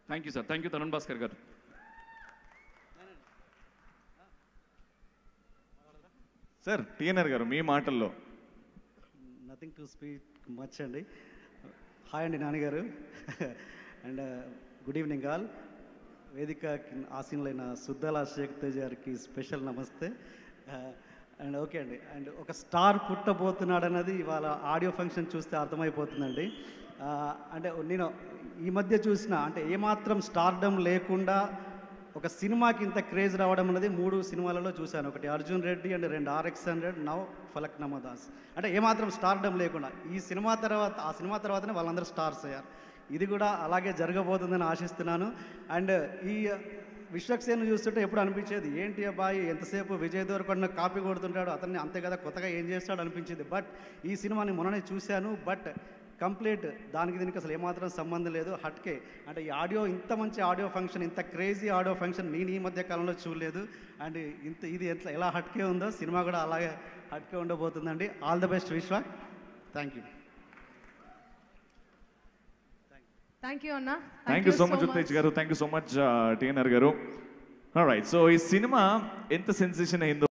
thank you sir thank you Tarun Bhaskar garu sir TNR garu మీ మాటల్లో nothing to speak much అండి hi అండి నాన్నగారు అండ్ గుడ్ ఈవినింగ్ ఆల్ వేదిక కింద ఆసీనులైన సుద్దాల షేక్ తేజ్ గారికి స్పెషల్ నమస్తే అండ్ ఓకే అండి అండ్ ఒక స్టార్ పుట్టబోతున్నాడు అన్నది ఇవాళ ఆడియో ఫంక్షన్ చూస్తే అర్థమైపోతుందండి ఆ, అంటే నేను ఈ మధ్య చూసిన అంటే ఏమాత్రం స్టార్డమ్ లేకుండా ఒక సినిమాకి ఇంత క్రేజ్ రావడం అనేది మూడు సినిమాలలో చూశాను ఒకటి అర్జున్ రెడ్డి అండ్ రెండు RX hundred now Falak Namadas అంటే ఏమాత్రం స్టార్డమ్ లేకుండా ఈ సినిమా తర్వాత ఆ సినిమా తర్వాతనే వాళ్ళందరూ స్టార్స్ అయ్యారు ఇది కూడా అలాగే జరగబోతుందని ఆశిస్తున్నాను అండ్ ఈ విశ్వక్సేన్ చూస్తుంటే ఎప్పుడు అనిపించేది ఏంటి అబ్బాయి ఎంతసేపు విజయ్ దేవరకొండ కాపీ కొడుతుంటాడు అతన్ని అంతే కదా కొత్తగా ఏం చేస్తాడు అనిపించింది బట్ ఈ సినిమాని మొన్ననే చూశాను బట్ కంప్లీట్ దానికి దీనికి అసలు ఏమాత్రం సంబంధం లేదు హట్కే అంటే ఈ ఆడియో ఇంత మంచి ఆడియో ఫంక్షన్ ఇంత క్రేజీ ఆడియో ఫంక్షన్ నేను ఈ మధ్య కాలంలో చూడలేదు అండ్ ఇంత ఇది ఎట్లా ఎలా హట్కే ఉందో సినిమా కూడా అలాగే హట్కే ఉండబోతుందండి all the best Vishwa thank you thank you అన్న thank you so much Uttej garu thank you so much TNR garu right so ఈ సినిమా ఎంత సెన్సేషన్ అయిందో